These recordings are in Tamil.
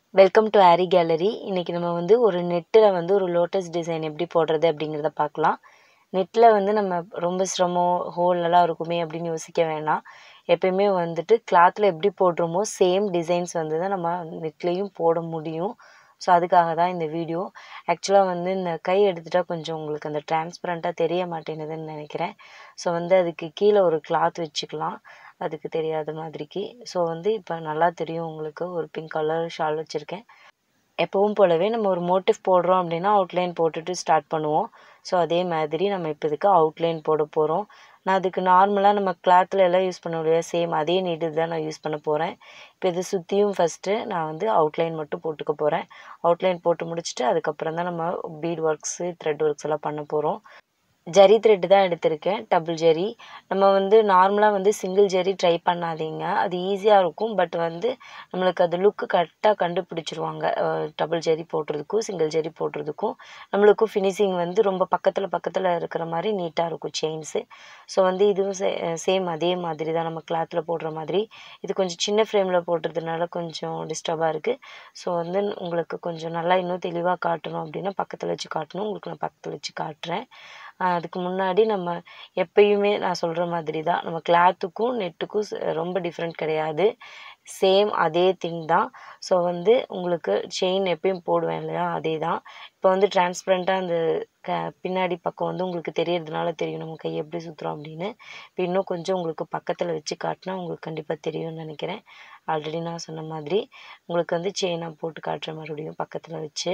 வெல்கம் டு ஆரி கேலரி இன்றைக்கி நம்ம வந்து ஒரு நெட்டில் வந்து ஒரு லோட்டஸ் டிசைன் எப்படி போடுறது அப்படிங்கிறத பார்க்கலாம் நெட்டில் வந்து நம்ம ரொம்ப சிரமம் ஹோல் எல்லாம் இருக்குமே அப்படின்னு யோசிக்க வேணாம் எப்பயுமே வந்துட்டு கிளாத்தில் எப்படி போடுறோமோ சேம் டிசைன்ஸ் வந்து தான் நம்ம நெட்லேயும் போட முடியும் ஸோ அதுக்காக தான் இந்த வீடியோ ஆக்சுவலாக வந்து இந்த கை எடுத்துட்டால் கொஞ்சம் உங்களுக்கு அந்த டிரான்ஸ்பரண்ட்டாக தெரிய மாட்டேங்குதுன்னு நினைக்கிறேன் ஸோ வந்து அதுக்கு கீழே ஒரு கிளாத் வச்சுக்கலாம் அதுக்கு தெரியாத மாதிரிக்கு ஸோ வந்து இப்போ நல்லா தெரியும் உங்களுக்கு ஒரு பிங்க் கலர் ஷால் வச்சுருக்கேன் எப்பவும் போலவே நம்ம ஒரு மோட்டிவ் போடுறோம் அப்படின்னா அவுட்லைன் போட்டுட்டு ஸ்டார்ட் பண்ணுவோம் ஸோ அதே மாதிரி நம்ம இப்போ இதுக்கு அவுட்லைன் போட போகிறோம் நான் அதுக்கு நார்மலாக நம்ம கிளாத்தில் எல்லாம் யூஸ் பண்ண முடியாது சேம் அதே நீடு தான் நான் யூஸ் பண்ண போகிறேன் இப்போ இது சுற்றியும் ஃபஸ்ட்டு நான் வந்து அவுட்லைன் மட்டும் போட்டுக்க போகிறேன் அவுட்லைன் போட்டு முடிச்சுட்டு அதுக்கப்புறம் தான் நம்ம பீட் ஒர்க்ஸு த்ரெட் ஒர்க்ஸ் எல்லாம் பண்ண போகிறோம் ஜரி த்ரெட்டு தான் எடுத்திருக்கேன் டபுள் ஜரி நம்ம வந்து நார்மலாக வந்து சிங்கிள் ஜரி ட்ரை பண்ணாதீங்க அது ஈஸியாக இருக்கும் பட் வந்து நம்மளுக்கு அது லுக்கு கரெக்டாக கண்டுபிடிச்சிருவாங்க டபுள் ஜரி போடுறதுக்கும் சிங்கிள் ஜரி போடுறதுக்கும் நம்மளுக்கும் ஃபினிஷிங் வந்து ரொம்ப பக்கத்தில் பக்கத்தில் இருக்கிற மாதிரி நீட்டாக இருக்கும் செயின்ஸு ஸோ வந்து இதுவும் சே சேம் அதே மாதிரி தான் நம்ம கிளாத்தில் போடுற மாதிரி இது கொஞ்சம் சின்ன ஃப்ரேமில் போடுறதுனால கொஞ்சம் டிஸ்டர்பாக இருக்குது ஸோ வந்து உங்களுக்கு கொஞ்சம் நல்லா இன்னும் தெளிவாக காட்டணும் அப்படின்னா பக்கத்தில் வச்சு காட்டணும் உங்களுக்கு நான் பக்கத்தில் வச்சு காட்டுறேன் அதுக்கு முன்னாடி நம்ம எப்பயுமே நான் சொல்கிற மாதிரி தான் நம்ம கிளாத்துக்கும் நெட்டுக்கும் ரொம்ப டிஃப்ரெண்ட் கிடையாது சேம் அதே திங் தான் ஸோ வந்து உங்களுக்கு செயின் எப்பயும் போடுவேன் இல்லையா அதே தான் இப்போ வந்து டிரான்ஸ்பரண்ட்டாக அந்த க பின்னாடி பக்கம் வந்து உங்களுக்கு தெரியறதுனால தெரியும் நம்ம கை எப்படி சுற்றுறோம் அப்படின்னு இப்போ இன்னும் கொஞ்சம் உங்களுக்கு பக்கத்தில் வச்சு காட்டினா உங்களுக்கு கண்டிப்பாக தெரியும்னு நினைக்கிறேன் ஆல்ரெடி நான் சொன்ன மாதிரி உங்களுக்கு வந்து செயினாக போட்டு காட்டுற மறுபடியும் பக்கத்தில் வச்சு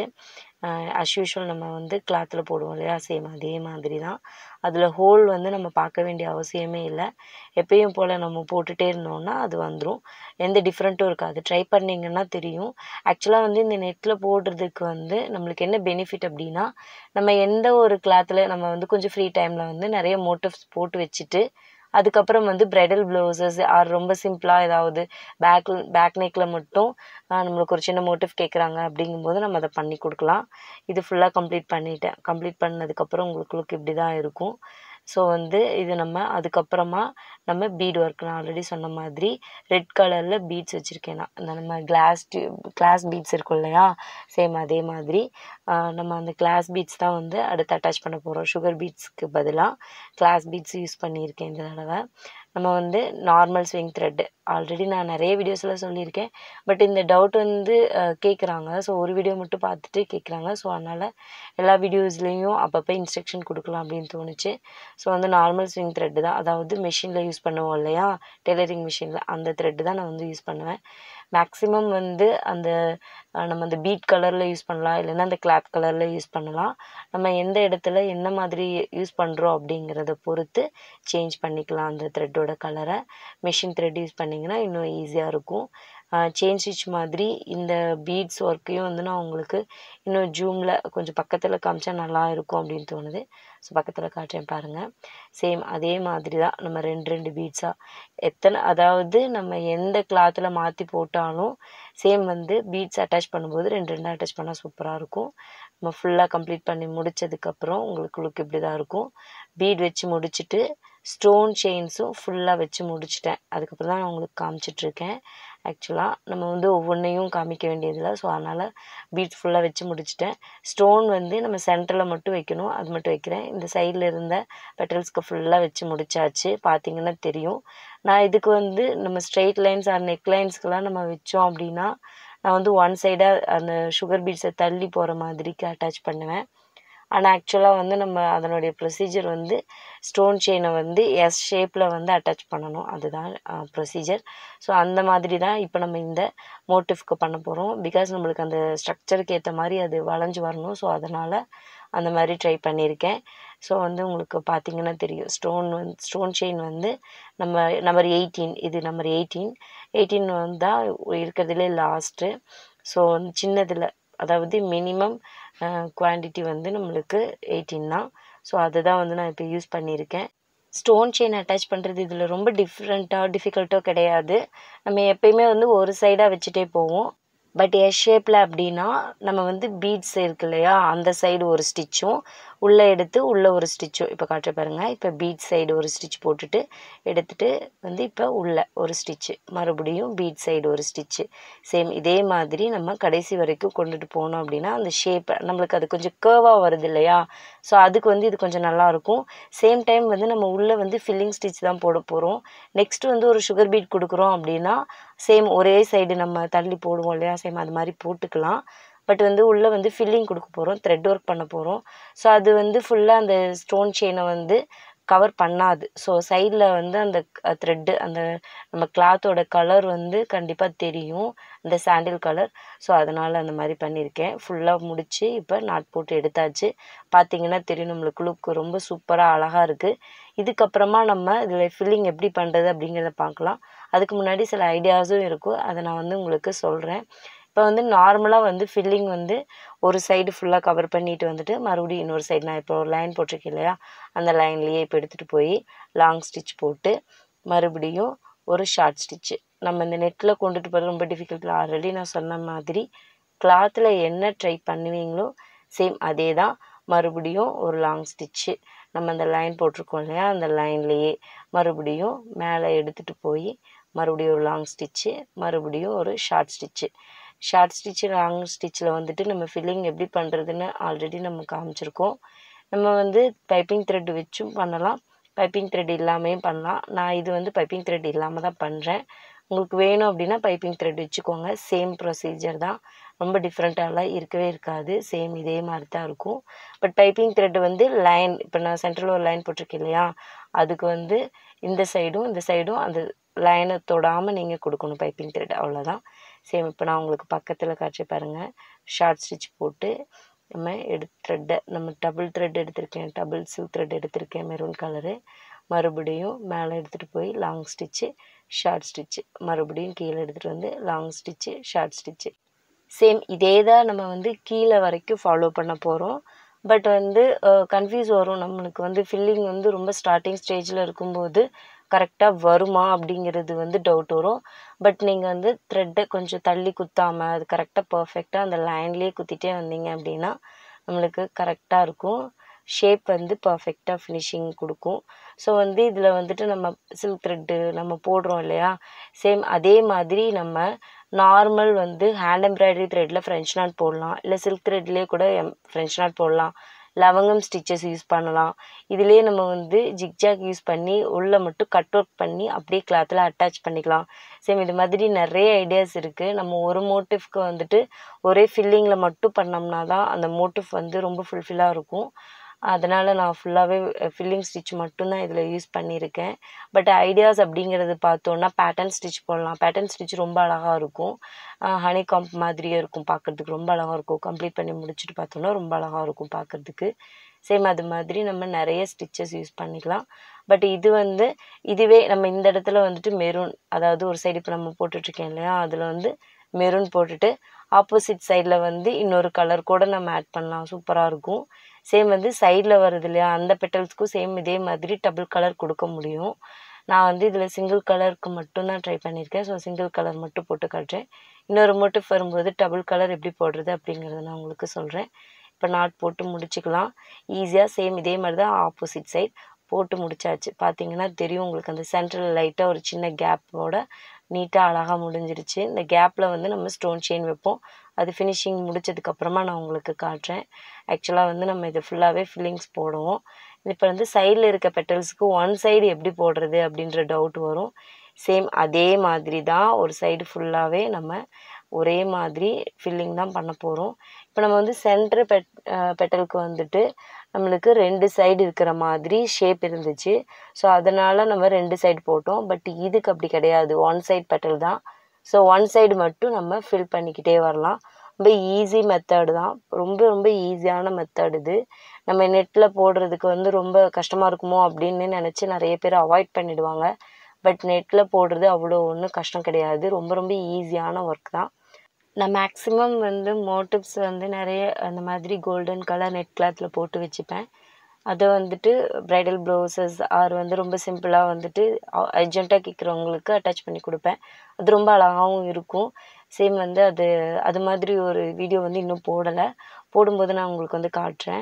அஸ் யூஷுவல் நம்ம வந்து கிளாத்தில் போடுவோம் இல்லையா சேம் அதே மாதிரி தான் அதில் ஹோல் வந்து நம்ம பார்க்க வேண்டிய அவசியமே இல்லை எப்பயும் போல் நம்ம போட்டுகிட்டே இருந்தோம்னா அது வந்துடும் எந்த டிஃப்ரெண்ட்டும் இருக்காது ட்ரை பண்ணிங்கன்னா தெரியும் ஆக்சுவலாக வந்து இந்த நெட்டில் போடுறதுக்கு வந்து நம்மளுக்கு என்ன பெனிஃபிட் அப்படின்னா நம்ம எந்த ஒரு கிளாத்தில் நம்ம வந்து கொஞ்சம் ஃப்ரீ டைமில் வந்து நிறைய மோட்டிவ்ஸ் போட்டு வச்சுட்டு அதுக்கப்புறம் வந்து ப்ரைடல் ப்ளவுசஸ் ஆர் ரொம்ப சிம்பிளாக ஏதாவது பேக் பேக் நெக்கில் மட்டும் நம்மளுக்கு ஒரு சின்ன மோட்டிவ் கேட்குறாங்க அப்படிங்கும்போது நம்ம அதை பண்ணி கொடுக்கலாம் இது ஃபுல்லாக கம்ப்ளீட் பண்ணிட்டேன் கம்ப்ளீட் பண்ணதுக்கப்புறம் உங்களுக்கு லுக் இப்படி தான் இருக்கும் ஸோ வந்து இது நம்ம அதுக்கப்புறமா நம்ம பீட் ஒர்க் நான் ஆல்ரெடி சொன்ன மாதிரி ரெட் கலரில் பீட்ஸ் வச்சுருக்கேன் நான் அந்த நம்ம கிளாஸ் கிளாஸ் பீட்ஸ் இருக்கும் இல்லையா சேம் அதே மாதிரி நம்ம அந்த கிளாஸ் பீட்ஸ் தான் வந்து அடுத்து அட்டாச் பண்ண போகிறோம் சுகர் பீட்ஸ்க்கு பதிலாக கிளாஸ் பீட்ஸ் யூஸ் பண்ணியிருக்கேன் இந்த தடவை நம்ம வந்து நார்மல் ஸ்விங் த்ரெட்டு ஆல்ரெடி நான் நிறைய வீடியோஸில் சொல்லியிருக்கேன் பட் இந்த டவுட் வந்து கேட்குறாங்க ஸோ ஒரு வீடியோ மட்டும் பார்த்துட்டு கேட்குறாங்க ஸோ அதனால் எல்லா வீடியோஸ்லேயும் அப்பப்போ இன்ஸ்ட்ரக்ஷன் கொடுக்கலாம் அப்படின்னு தோணுச்சு ஸோ வந்து நார்மல் ஸ்விங் த்ரெட்டு தான் அதாவது மிஷினில் யூஸ் பண்ணுவோம் இல்லையா டெய்லரிங் மிஷினில் அந்த த்ரெட்டு தான் நான் வந்து யூஸ் பண்ணுவேன் மேக்ஸிமம் வந்து அந்த நம்ம அந்த பீட் கலரில் யூஸ் பண்ணலாம் இல்லைன்னா அந்த கிளாத் கலரில் யூஸ் பண்ணலாம் நம்ம எந்த இடத்துல என்ன மாதிரி யூஸ் பண்ணுறோம் அப்படிங்கிறத பொறுத்து சேஞ்ச் பண்ணிக்கலாம் அந்த த்ரெட்டோட கலரை மிஷின் த்ரெட் யூஸ் பண்ணிங்கன்னா இன்னும் ஈஸியாக இருக்கும் செயின் ஸ்டிச் மாதிரி இந்த பீட்ஸ் ஒர்க்கையும் வந்து நான் உங்களுக்கு இன்னும் ஜூமில் கொஞ்சம் பக்கத்தில் காமிச்சா நல்லா இருக்கும் அப்படின்னு தோணுது ஸோ பக்கத்தில் காட்டுறேன் பாருங்கள் சேம் அதே மாதிரி தான் நம்ம ரெண்டு ரெண்டு பீட்ஸாக எத்தனை அதாவது நம்ம எந்த கிளாத்தில் மாற்றி போட்டாலும் சேம் வந்து பீட்ஸ் அட்டாச் பண்ணும்போது ரெண்டு ரெண்டு அட்டாச் பண்ணால் சூப்பராக இருக்கும் நம்ம ஃபுல்லாக கம்ப்ளீட் பண்ணி முடித்ததுக்கப்புறம் உங்களுக்கு லுக் இப்படி தான் இருக்கும் பீட் வச்சு முடிச்சுட்டு ஸ்டோன் செயின்ஸும் ஃபுல்லாக வச்சு முடிச்சிட்டேன் அதுக்கப்புறம் தான் நான் உங்களுக்கு காமிச்சிட்ருக்கேன் ஆக்சுவலாக நம்ம வந்து ஒவ்வொன்றையும் காமிக்க வேண்டியதில்லை ஸோ அதனால் பீட்ஸ் ஃபுல்லாக வச்சு முடிச்சிட்டேன் ஸ்டோன் வந்து நம்ம சென்டரில் மட்டும் வைக்கணும் அது மட்டும் வைக்கிறேன் இந்த சைடில் இருந்த பெட்டல்ஸ்க்கு ஃபுல்லாக வச்சு முடிச்சாச்சு பார்த்தீங்கன்னா தெரியும் நான் இதுக்கு வந்து நம்ம ஸ்ட்ரெயிட் லைன்ஸ் ஆர் நெக் லைன்ஸ்க்கெலாம் நம்ம வச்சோம் அப்படின்னா நான் வந்து ஒன் சைடாக அந்த சுகர் பீட்ஸை தள்ளி போகிற மாதிரிக்கு அட்டாச் பண்ணுவேன் ஆனால் ஆக்சுவலாக வந்து நம்ம அதனுடைய ப்ரொசீஜர் வந்து ஸ்டோன் செயினை வந்து எஸ் ஷேப்பில் வந்து அட்டாச் பண்ணணும் அதுதான் ப்ரொசீஜர் ஸோ அந்த மாதிரி தான் இப்போ நம்ம இந்த மோட்டிவ்க்கு பண்ண போகிறோம் பிகாஸ் நம்மளுக்கு அந்த ஸ்ட்ரக்சருக்கு ஏற்ற மாதிரி அது வளைஞ்சு வரணும் ஸோ அதனால் அந்த மாதிரி ட்ரை பண்ணியிருக்கேன் ஸோ வந்து உங்களுக்கு பார்த்தீங்கன்னா தெரியும் ஸ்டோன் வந்து ஸ்டோன் செயின் வந்து நம்ம நம்பர் எயிட்டீன் இது நம்பர் எயிட்டீன் எயிட்டீன் வந்து தான் இருக்கிறதுலே லாஸ்ட்டு ஸோ சின்னதில் அதாவது மினிமம் குவான்டிட்டி வந்து நம்மளுக்கு எயிட்டீன் தான் ஸோ அதை தான் வந்து நான் இப்போ யூஸ் பண்ணியிருக்கேன் ஸ்டோன் செயின் அட்டாச் பண்ணுறது இதில் ரொம்ப டிஃப்ரெண்ட்டாக டிஃபிகல்ட்டோ கிடையாது நம்ம எப்பயுமே வந்து ஒரு சைடாக வச்சுட்டே போவோம் பட் எஸ் ஷேப்பில் அப்படின்னா நம்ம வந்து பீட்ஸ் இருக்கு இல்லையா அந்த சைடு ஒரு ஸ்டிச்சும் உள்ளே எடுத்து உள்ளே ஒரு ஸ்டிச்சு இப்போ காட்டுற பாருங்கள் இப்போ பீட் சைடு ஒரு ஸ்டிச் போட்டுட்டு எடுத்துட்டு வந்து இப்போ உள்ளே ஒரு ஸ்டிச்சு மறுபடியும் பீட் சைடு ஒரு ஸ்டிச்சு சேம் இதே மாதிரி நம்ம கடைசி வரைக்கும் கொண்டுட்டு போனோம் அப்படின்னா அந்த ஷேப் நம்மளுக்கு அது கொஞ்சம் கேர்வாக வருது இல்லையா ஸோ அதுக்கு வந்து இது கொஞ்சம் நல்லாயிருக்கும் சேம் டைம் வந்து நம்ம உள்ளே வந்து ஃபில்லிங் ஸ்டிச் தான் போட போகிறோம் நெக்ஸ்ட்டு வந்து ஒரு சுகர் பீட் கொடுக்குறோம் அப்படின்னா சேம் ஒரே சைடு நம்ம தள்ளி போடுவோம் இல்லையா சேம் அது மாதிரி போட்டுக்கலாம் பட் வந்து உள்ளே வந்து ஃபில்லிங் கொடுக்க போகிறோம் த்ரெட் ஒர்க் பண்ண போகிறோம் ஸோ அது வந்து ஃபுல்லாக அந்த ஸ்டோன் செயினை வந்து கவர் பண்ணாது ஸோ சைடில் வந்து அந்த த்ரெட்டு அந்த நம்ம கிளாத்தோட கலர் வந்து கண்டிப்பாக தெரியும் அந்த சாண்டில் கலர் ஸோ அதனால் அந்த மாதிரி பண்ணியிருக்கேன் ஃபுல்லாக முடித்து இப்போ நாட் போட்டு எடுத்தாச்சு பார்த்தீங்கன்னா தெரியும் நம்மளுக்கு லுக் ரொம்ப சூப்பராக அழகாக இருக்குது இதுக்கப்புறமா நம்ம இதில் ஃபில்லிங் எப்படி பண்ணுறது அப்படிங்கிறத பார்க்கலாம் அதுக்கு முன்னாடி சில ஐடியாஸும் இருக்கும் அதை நான் வந்து உங்களுக்கு சொல்கிறேன் இப்போ வந்து நார்மலாக வந்து ஃபில்லிங் வந்து ஒரு சைடு ஃபுல்லாக கவர் பண்ணிட்டு வந்துட்டு மறுபடியும் இன்னொரு சைடு நான் இப்போ ஒரு லைன் போட்டிருக்கேன் இல்லையா அந்த லைன்லேயே இப்போ எடுத்துகிட்டு போய் லாங் ஸ்டிச் போட்டு மறுபடியும் ஒரு ஷார்ட் ஸ்டிச்சு நம்ம இந்த நெட்டில் கொண்டுட்டு போகிறது ரொம்ப டிஃபிகல்ட் ஆல்ரெடி நான் சொன்ன மாதிரி கிளாத்தில் என்ன ட்ரை பண்ணுவீங்களோ சேம் அதே தான் மறுபடியும் ஒரு லாங் ஸ்டிச்சு நம்ம அந்த லைன் போட்டிருக்கோம் இல்லையா அந்த லைன்லேயே மறுபடியும் மேலே எடுத்துகிட்டு போய் மறுபடியும் ஒரு லாங் ஸ்டிச்சு மறுபடியும் ஒரு short stitch short stitch long ஸ்டிச்சில் வந்துட்டு நம்ம ஃபில்லிங் எப்படி பண்ணுறதுன்னு ஆல்ரெடி நம்ம காமிச்சிருக்கோம் நம்ம வந்து பைப்பிங் த்ரெட் வச்சும் பண்ணலாம் பைப்பிங் த்ரெட் இல்லாமையும் பண்ணலாம் நான் இது வந்து பைப்பிங் த்ரெட் இல்லாமல் தான் பண்ணுறேன் உங்களுக்கு வேணும் அப்படின்னா பைப்பிங் த்ரெட் வச்சுக்கோங்க சேம் ப்ரொசீஜர் தான் ரொம்ப டிஃப்ரெண்ட்டாலாம் இருக்கவே இருக்காது சேம் இதே மாதிரி தான் இருக்கும் பட் பைப்பிங் த்ரெட் வந்து லைன் இப்போ நான் சென்ட்ரல் ஒரு லைன் போட்டிருக்கேன் இல்லையா அதுக்கு வந்து இந்த சைடும் இந்த சைடும் அந்த லைனை தொடாமல் நீங்கள் கொடுக்கணும் பைப்பிங் த்ரெட் அவ்வளோதான் சேம் இப்போ நான் உங்களுக்கு பக்கத்தில் காட்சி பாருங்கள் ஷார்ட் ஸ்டிச் போட்டு நம்ம எடு த்ரெட்டை நம்ம டபுள் த்ரெட் எடுத்திருக்கேன் டபுள் சில்க் த்ரெட் எடுத்திருக்கேன் மெரூன் கலரு மறுபடியும் மேலே எடுத்துகிட்டு போய் லாங் ஸ்டிச்சு ஷார்ட் ஸ்டிச்சு மறுபடியும் கீழே எடுத்துகிட்டு வந்து long stitch short stitch same இதே தான் நம்ம வந்து கீழே வரைக்கும் ஃபாலோ பண்ண போகிறோம் பட் வந்து கன்ஃபியூஸ் வரும் நம்மளுக்கு வந்து ஃபில்லிங் வந்து ரொம்ப ஸ்டார்டிங் ஸ்டேஜில் இருக்கும்போது கரெக்டாக வருமா அப்படிங்கிறது வந்து டவுட் வரும் பட் நீங்கள் வந்து த்ரெட்டை கொஞ்சம் தள்ளி குத்தாமல் அது கரெக்டாக பர்ஃபெக்டாக அந்த லைன்லேயே குத்திட்டே வந்தீங்க அப்படின்னா நம்மளுக்கு கரெக்டாக இருக்கும் ஷேப் வந்து பர்ஃபெக்டாக ஃபினிஷிங் கொடுக்கும் ஸோ வந்து இதில் வந்துட்டு நம்ம சில்க் த்ரெட்டு நம்ம போடுறோம் இல்லையா சேம் அதே மாதிரி நம்ம நார்மல் வந்து ஹேண்ட் எம்ப்ராய்டரி த்ரெட்டில் ஃப்ரெஞ்ச் நாட் போடலாம் இல்லை சில்க் த்ரெட்லேயே கூட எம் ஃப்ரெஞ்ச் நாட் போடலாம் லவங்கம் ஸ்டிச்சஸ் யூஸ் பண்ணலாம் இதுலேயே நம்ம வந்து ஜிக்ஜாக் யூஸ் பண்ணி உள்ளே மட்டும் கட் ஒர்க் பண்ணி அப்படியே கிளாத்தில் அட்டாச் பண்ணிக்கலாம் சேம் இது மாதிரி நிறைய ஐடியாஸ் இருக்குது நம்ம ஒரு மோட்டிவ்க்கு வந்துட்டு ஒரே ஃபில்லிங்கில் மட்டும் பண்ணோம்னா தான் அந்த மோட்டிவ் வந்து ரொம்ப ஃபுல்ஃபில்லாக இருக்கும் அதனால் நான் ஃபுல்லாகவே ஃபில்லிங் ஸ்டிச் மட்டும்தான் இதில் யூஸ் பண்ணியிருக்கேன் பட் ஐடியாஸ் அப்படிங்கிறது பார்த்தோன்னா பேட்டர்ன் ஸ்டிச் போடலாம் பேட்டர்ன் ஸ்டிச் ரொம்ப அழகாக இருக்கும் ஹனி காம்ப் மாதிரியே இருக்கும் பார்க்குறதுக்கு ரொம்ப அழகாக இருக்கும் கம்ப்ளீட் பண்ணி முடிச்சுட்டு பார்த்தோன்னா ரொம்ப அழகாக இருக்கும் பார்க்குறதுக்கு சேம் அது மாதிரி நம்ம நிறைய ஸ்டிச்சஸ் யூஸ் பண்ணிக்கலாம் பட் இது வந்து இதுவே நம்ம இந்த இடத்துல வந்துட்டு மெரூன் அதாவது ஒரு சைடு இப்போ நம்ம போட்டுட்ருக்கேன் இல்லையா அதில் வந்து மெரூன் போட்டுட்டு ஆப்போசிட் சைடில் வந்து இன்னொரு கலர் கூட நம்ம ஆட் பண்ணலாம் சூப்பராக இருக்கும் சேம் வந்து சைடில் வருது இல்லையா அந்த பெட்டல்ஸ்க்கும் சேம் இதே மாதிரி டபுள் கலர் கொடுக்க முடியும் நான் வந்து இதில் சிங்கிள் கலருக்கு மட்டும்தான் ட்ரை பண்ணியிருக்கேன் ஸோ சிங்கிள் கலர் மட்டும் போட்டு காட்டுறேன் இன்னொரு மோட்டிவ் வரும்போது டபுள் கலர் எப்படி போடுறது அப்படிங்கிறத நான் உங்களுக்கு சொல்கிறேன் இப்போ நாட் போட்டு முடிச்சுக்கலாம் ஈஸியாக சேம் இதே மாதிரி தான் ஆப்போசிட் சைட் போட்டு முடிச்சாச்சு பார்த்தீங்கன்னா தெரியும் உங்களுக்கு அந்த சென்ட்ரல் லைட்டாக ஒரு சின்ன கேப்போட நீட்டாக அழகாக முடிஞ்சிருச்சு இந்த கேப்பில் வந்து நம்ம ஸ்டோன் செயின் வைப்போம் அது ஃபினிஷிங் முடிச்சதுக்கப்புறமா நான் உங்களுக்கு காட்டுறேன் ஆக்சுவலாக வந்து நம்ம இது ஃபுல்லாகவே ஃபில்லிங்ஸ் போடுவோம் இப்போ வந்து சைடில் இருக்க பெட்டல்ஸ்க்கு ஒன் சைடு எப்படி போடுறது அப்படின்ற டவுட் வரும் சேம் அதே மாதிரி தான் ஒரு சைடு ஃபுல்லாகவே நம்ம ஒரே மாதிரி ஃபில்லிங் தான் பண்ண போகிறோம் இப்போ நம்ம வந்து சென்ட்ரு பெட் பெட்டலுக்கு வந்துட்டு நம்மளுக்கு ரெண்டு சைடு இருக்கிற மாதிரி ஷேப் இருந்துச்சு ஸோ அதனால் நம்ம ரெண்டு சைடு போட்டோம் பட் இதுக்கு அப்படி கிடையாது ஒன் சைடு பெட்டல் தான் ஸோ ஒன் சைடு மட்டும் நம்ம ஃபில் பண்ணிக்கிட்டே வரலாம் ரொம்ப ஈஸி மெத்தடு தான் ரொம்ப ரொம்ப ஈஸியான மெத்தட் இது நம்ம நெட்டில் போடுறதுக்கு வந்து ரொம்ப கஷ்டமாக இருக்குமோ அப்படின்னு நினச்சி நிறைய பேர் அவாய்ட் பண்ணிடுவாங்க பட் நெட்டில் போடுறது அவ்வளோ ஒன்றும் கஷ்டம் கிடையாது ரொம்ப ரொம்ப ஈஸியான ஒர்க் தான் நான் மேக்ஸிமம் வந்து மோட்டிவ்ஸ் வந்து நிறைய அந்த மாதிரி கோல்டன் கலர் நெட் கிளாத்தில் போட்டு வச்சுப்பேன் அதை வந்துட்டு ப்ரைடல் ப்ளவுசஸ் ஆர் வந்து ரொம்ப சிம்பிளாக வந்துட்டு அர்ஜென்ட்டாக கேட்குறவங்களுக்கு அட்டாச் பண்ணி கொடுப்பேன் அது ரொம்ப அழகாகவும் இருக்கும் சேம் வந்து அது அது மாதிரி ஒரு வீடியோ வந்து இன்னும் போடலை போடும்போது நான் உங்களுக்கு வந்து காட்டுறேன்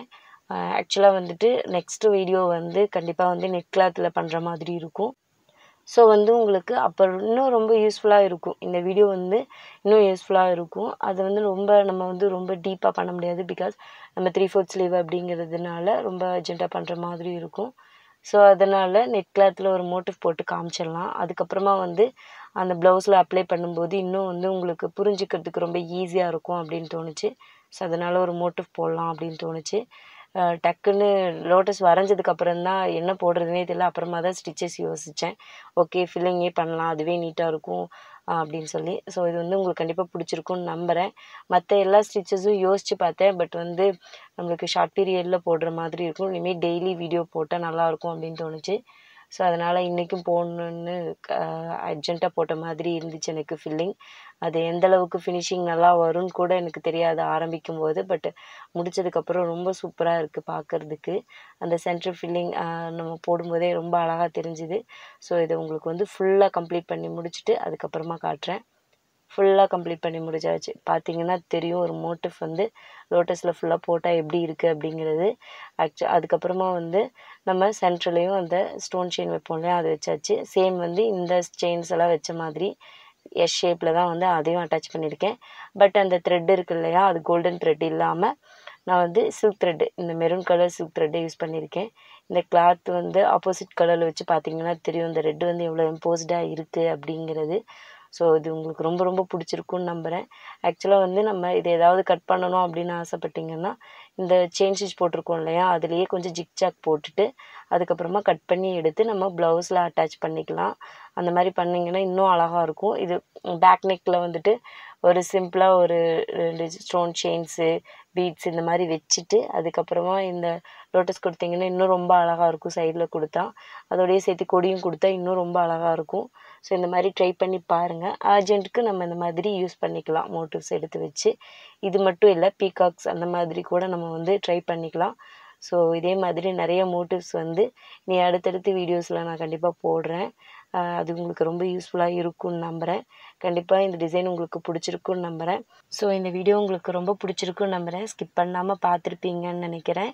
ஆக்சுவலாக வந்துட்டு நெக்ஸ்ட்டு வீடியோ வந்து கண்டிப்பாக வந்து நெட் கிளாத்தில் பண்ணுற மாதிரி இருக்கும் ஸோ வந்து உங்களுக்கு அப்போ இன்னும் ரொம்ப யூஸ்ஃபுல்லாக இருக்கும் இந்த வீடியோ வந்து இன்னும் யூஸ்ஃபுல்லாக இருக்கும் அது வந்து ரொம்ப நம்ம வந்து ரொம்ப டீப்பாக பண்ண முடியாது பிகாஸ் நம்ம த்ரீ ஃபோர்த் ஸ்லீவ் அப்படிங்கிறதுனால ரொம்ப அர்ஜென்ட்டாக பண்ணுற மாதிரி இருக்கும் ஸோ அதனால் நெட் கிளாத்தில் ஒரு மோட்டிவ் போட்டு காமிச்சிடலாம் அதுக்கப்புறமா வந்து அந்த ப்ளவுஸில் அப்ளை பண்ணும்போது இன்னும் வந்து உங்களுக்கு புரிஞ்சுக்கிறதுக்கு ரொம்ப ஈஸியாக இருக்கும் அப்படின்னு தோணுச்சு ஸோ அதனால் ஒரு மோட்டிவ் போடலாம் அப்படின்னு தோணுச்சு அஹ் டக்குன்னு லோட்டஸ் வரைஞ்சதுக்கப்புறம் தான் என்ன போடுறதுனே தெரியல அப்புறமா தான் ஸ்டிச்சஸ் யோசித்தேன் ஓகே ஃபில்லிங்கே பண்ணலாம் அதுவே நீட்டாக இருக்கும் அஹ் அப்படின்னு சொல்லி ஸோ இது வந்து உங்களுக்கு கண்டிப்பாக பிடிச்சிருக்கும்னு நம்புகிறேன் மற்ற எல்லா ஸ்டிச்சஸும் யோசித்து பார்த்தேன் பட் வந்து நம்மளுக்கு ஷார்ட் பீரியடில் போடுற மாதிரி இருக்கும் இனிமேல் டெய்லி வீடியோ போட்டால் நல்லாயிருக்கும் அப்படின்னு தோணுச்சு ஸோ அதனால் இன்றைக்கும் போடணுன்னு அர்ஜென்ட்டாக போட்ட மாதிரி இருந்துச்சு எனக்கு ஃபில்லிங் அது எந்த அளவுக்கு ஃபினிஷிங் நல்லா வரும்னு கூட எனக்கு தெரியாது ஆரம்பிக்கும் போது பட் முடிச்சதுக்கப்புறம் ரொம்ப சூப்பராக இருக்குது பார்க்குறதுக்கு அந்த சென்டர் ஃபில்லிங் நம்ம போடும்போதே ரொம்ப அழகாக தெரிஞ்சுது ஸோ இதை உங்களுக்கு வந்து ஃபுல்லாக கம்ப்ளீட் பண்ணி முடிச்சுட்டு அதுக்கப்புறமா காட்டுறேன் ஃபுல்லாக கம்ப்ளீட் பண்ணி முடிச்சாச்சு பார்த்தீங்கன்னா தெரியும் ஒரு மோட்டிவ் வந்து லோட்டஸில் ஃபுல்லாக போட்டால் எப்படி இருக்குது அப்படிங்கிறது ஆக்சுவல் அதுக்கப்புறமா வந்து நம்ம சென்ட்ரலையும் அந்த ஸ்டோன் செயின் வைப்போம் இல்லையா அது வச்சாச்சு சேம் வந்து இந்த செயின்ஸ் எல்லாம் வச்ச மாதிரி எஸ் ஷேப்பில் தான் வந்து அதையும் அட்டாச் பண்ணியிருக்கேன் பட் அந்த த்ரெட் இருக்கு இல்லையா அது கோல்டன் த்ரெட் இல்லாமல் நான் வந்து சில்க் த்ரெட்டு இந்த மெரூன் கலர் சில்க் த்ரெட்டை யூஸ் பண்ணியிருக்கேன் இந்த கிளாத் வந்து ஆப்போசிட் கலரில் வச்சு பார்த்தீங்கன்னா தெரியும் இந்த ரெட் வந்து எவ்வளோ இம்போஸ்டாக இருக்குது அப்படிங்கிறது ஸோ இது உங்களுக்கு ரொம்ப ரொம்ப பிடிச்சிருக்குன்னு நம்புகிறேன் ஆக்சுவலாக வந்து நம்ம இது ஏதாவது கட் பண்ணணும் அப்படின்னு ஆசைப்பட்டீங்கன்னா இந்த செயின் ஸ்டிச் போட்டிருக்கோம் இல்லையா அதுலேயே கொஞ்சம் ஜிக்ஜாக் போட்டுட்டு அதுக்கப்புறமா கட் பண்ணி எடுத்து நம்ம ப்ளவுஸில் அட்டாச் பண்ணிக்கலாம் அந்த மாதிரி பண்ணிங்கன்னா இன்னும் அழகாக இருக்கும் இது பேக் நெக்கில் வந்துட்டு ஒரு சிம்பிளாக ஒரு ரெண்டு ஸ்டோன் செயின்ஸு பீட்ஸ் இந்த மாதிரி வச்சுட்டு அதுக்கப்புறமா இந்த லோட்டஸ் கொடுத்தீங்கன்னா இன்னும் ரொம்ப அழகாக இருக்கும் சைடில் கொடுத்தா அதோடய சேர்த்து கொடியும் கொடுத்தா இன்னும் ரொம்ப அழகாக இருக்கும் ஸோ இந்த மாதிரி ட்ரை பண்ணி பாருங்கள் அர்ஜென்ட்டுக்கு நம்ம இந்த மாதிரி யூஸ் பண்ணிக்கலாம் மோட்டிவ்ஸ் எடுத்து வச்சு இது மட்டும் இல்லை பீகாக்ஸ் அந்த மாதிரி கூட நம்ம வந்து ட்ரை பண்ணிக்கலாம் ஸோ இதே மாதிரி நிறைய மோட்டிவ்ஸ் வந்து நீ அடுத்தடுத்து வீடியோஸில் நான் கண்டிப்பாக போடுறேன் அது உங்களுக்கு ரொம்ப யூஸ்ஃபுல்லாக இருக்கும்னு நம்புகிறேன் கண்டிப்பாக இந்த டிசைன் உங்களுக்கு பிடிச்சிருக்குன்னு நம்புகிறேன் ஸோ இந்த வீடியோ உங்களுக்கு ரொம்ப பிடிச்சிருக்குன்னு நம்புகிறேன் ஸ்கிப் பண்ணாமல் பார்த்துருப்பீங்கன்னு நினைக்கிறேன்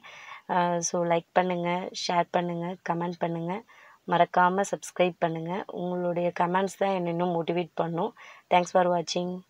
ஸோ லைக் பண்ணுங்கள் ஷேர் பண்ணுங்கள் கமெண்ட் பண்ணுங்கள் மறக்காமல் சப்ஸ்கிரைப் பண்ணுங்கள் உங்களுடைய கமெண்ட்ஸ் தான் என்னை இன்னும் மோட்டிவேட் பண்ணும் தேங்க்ஸ் ஃபார் வாட்சிங்